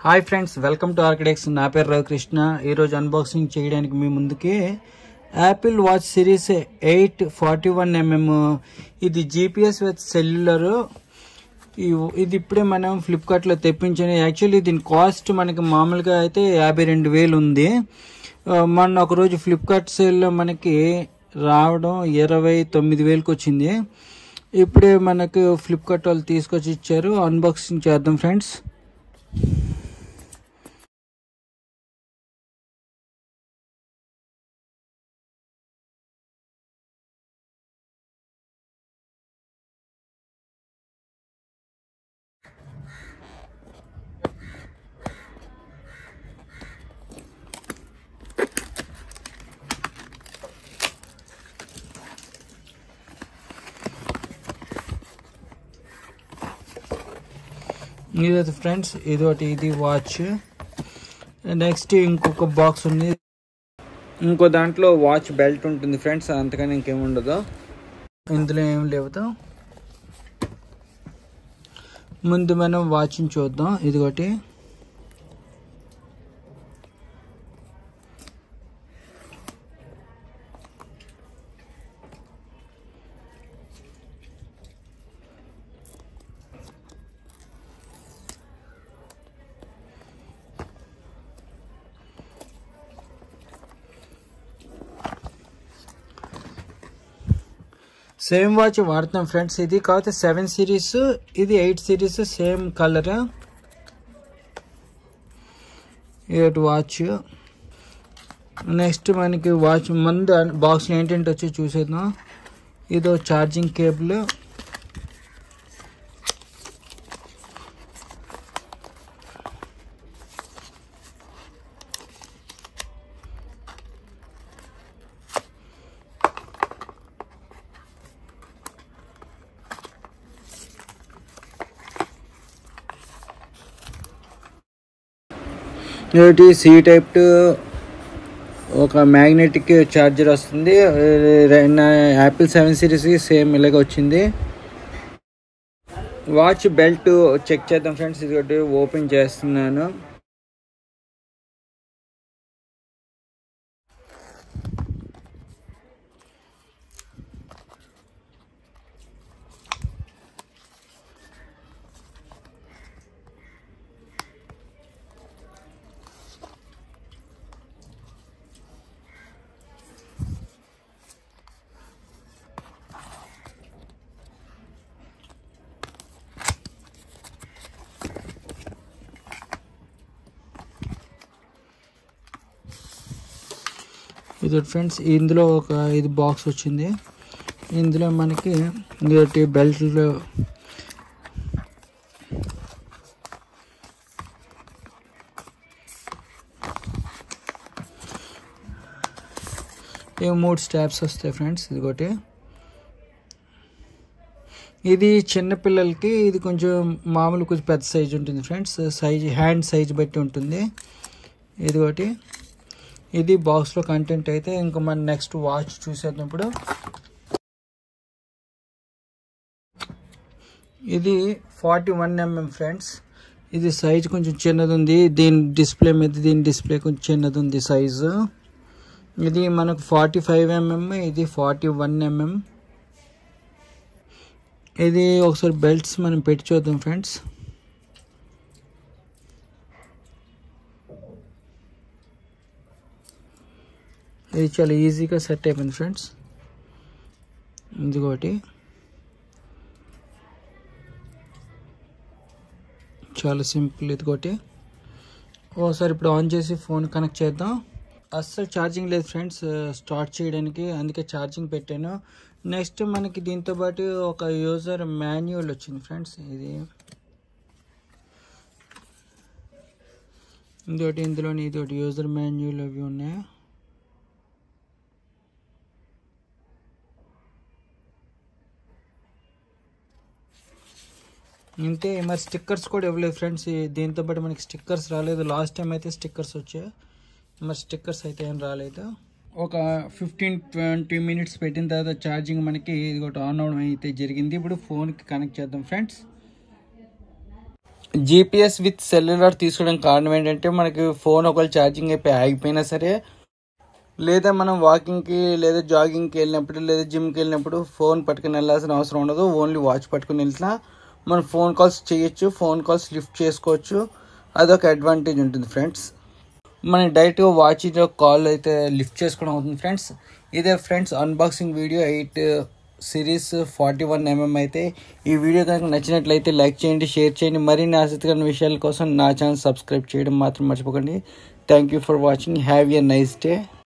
hi friends welcome to Arkidex నా పేరు రవికృష్ణ ఈరోజు అన్బాక్సింగ్ చేయడానికి మీ ముందుకి Apple watch series eight forty one mm ఇది జీపీఎస్ విత్ సెల్యులర్ ఇది ఇప్పుడే మనం ఫ్లిప్కార్ట్లో తెప్పించాను యాక్చువల్లీ దీని కాస్ట్ మనకి మామూలుగా అయితే యాభై రెండు వేలు ఉంది ఆ, మొన్న ఒకరోజు ఫ్లిప్కార్ట్ సేల్లో మనకి రావడం ఇరవై తొమ్మిది వేలకు వచ్చింది ఇప్పుడే మనకు ఫ్లిప్కార్ట్ వాళ్ళు తీసుకొచ్చి ఇచ్చారు అన్బాక్సింగ్ చేద్దాం ఫ్రెండ్స్ ఇది ఫ్రెండ్స్ ఇది ఒకటి ఇది వాచ్ నెక్స్ట్ ఇంకొక బాక్స్ ఉంది ఇంకో దాంట్లో వాచ్ బెల్ట్ ఉంటుంది ఫ్రెండ్స్ అంతకని ఇంకేం ఉండదు ఇందులో ఏం లేవు ముందు మనం వాచ్ని చూద్దాం ఇది ఒకటి సేమ్ వాచ్ వాడుతాం ఫ్రెండ్స్ ఇది కాకపోతే సెవెన్ సిరీస్ ఇది eight series same colour eight watch next మనకి వాచ్ ముందు బాక్స్లో ఏంటంటే వచ్చి చూసేద్దాం ఇదో ఛార్జింగ్ కేబుల్ ఒకటి సి టైప్ ఒక మ్యాగ్నెటిక్ ఛార్జర్ వస్తుంది యాపిల్ సెవెన్ సిరీస్ సేమ్ ఇలాగే వచ్చింది వాచ్ బెల్ట్ చెక్ చేద్దాం ఫ్రెండ్స్ ఇది ఒకటి ఓపెన్ చేస్తున్నాను ఇది ఫ్రెండ్స్ ఇందులో ఒక ఇది బాక్స్ వచ్చింది ఇందులో మనకి ఇంకోటి బెల్ట్లో ఈ మూడు స్టాప్స్ వస్తాయి ఫ్రెండ్స్ ఇది ఒకటి ఇది చిన్న పిల్లలకి ఇది కొంచెం మామూలు కొంచెం పెద్ద సైజ్ ఉంటుంది ఫ్రెండ్స్ సైజ్ హ్యాండ్ సైజ్ బట్టి ఉంటుంది ఇది ఒకటి ఇది బాక్స్లో కంటెంట్ అయితే ఇంకా మన నెక్స్ట్ వాచ్ చూసేటప్పుడు ఇది ఫార్టీ వన్ ఎంఎం ఫ్రెండ్స్ ఇది సైజ్ కొంచెం చిన్నది ఉంది దీని డిస్ప్లే మీద దీని డిస్ప్లే కొంచెం చిన్నది ఉంది సైజు ఇది మనకు ఫార్టీ ఫైవ్ ఎంఎం ఇది ఫార్టీ వన్ ఎంఎం ఇది ఒకసారి బెల్ట్స్ మనం పెట్టి చూద్దాం ఫ్రెండ్స్ ఇది చాలా ఈజీగా సెట్ అయిపోయింది ఫ్రెండ్స్ ఇదిగోటి చాలా సింపుల్ ఇదిగోటి ఒకసారి ఇప్పుడు ఆన్ చేసి ఫోన్ కనెక్ట్ చేద్దాం అస్సలు ఛార్జింగ్ లేదు ఫ్రెండ్స్ స్టార్ట్ చేయడానికి అందుకే ఛార్జింగ్ పెట్టాను నెక్స్ట్ మనకి దీంతో పాటు ఒక యూజర్ మాన్యువల్ వచ్చింది ఫ్రెండ్స్ ఇది ఇంకోటి ఇందులోని ఇది ఒకటి యూజర్ మాన్యువల్ అవి ఉన్నాయి ఇంతే మరి స్టిక్కర్స్ కూడా ఇవ్వలేదు ఫ్రెండ్స్ దీంతో పాటు మనకి స్టిక్కర్స్ రాలేదు లాస్ట్ టైం అయితే స్టిక్కర్స్ వచ్చాయి మరి స్టిక్కర్స్ అయితే ఏం రాలేదు ఒక ఫిఫ్టీన్ ట్వంటీ మినిట్స్ పెట్టిన తర్వాత ఛార్జింగ్ మనకి ఇది ఒకటి ఆన్ అవడం అయితే జరిగింది ఇప్పుడు ఫోన్కి కనెక్ట్ చేద్దాం ఫ్రెండ్స్ జీపీఎస్ విత్ సెల్యులార్ తీసుకోవడానికి కారణం ఏంటంటే మనకి ఫోన్ ఒకవేళ ఛార్జింగ్ అయిపోయి ఆగిపోయినా సరే లేదా మనం వాకింగ్కి లేదా జాగింగ్కి వెళ్ళినప్పుడు లేదా జిమ్కి వెళ్ళినప్పుడు ఫోన్ పట్టుకుని వెళ్ళాల్సిన అవసరం ఉండదు ఓన్లీ వాచ్ పట్టుకుని వెళ్తున్నా మనం ఫోన్ కాల్స్ చేయొచ్చు ఫోన్ కాల్స్ లిఫ్ట్ చేసుకోవచ్చు అదొక అడ్వాంటేజ్ ఉంటుంది ఫ్రెండ్స్ మనం డైరెక్ట్గా వాచ్ కాల్ అయితే లిఫ్ట్ చేసుకోవడం అవుతుంది ఫ్రెండ్స్ ఇదే friends unboxing video eight series forty one mm అయితే ఈ వీడియో కనుక నచ్చినట్లయితే లైక్ చేయండి షేర్ చేయండి మరిన్ని ఆసక్తికరమైన విషయాల కోసం నా ఛానల్ సబ్స్క్రైబ్ చేయడం మాత్రం మర్చిపోకండి thank you for watching have a nice day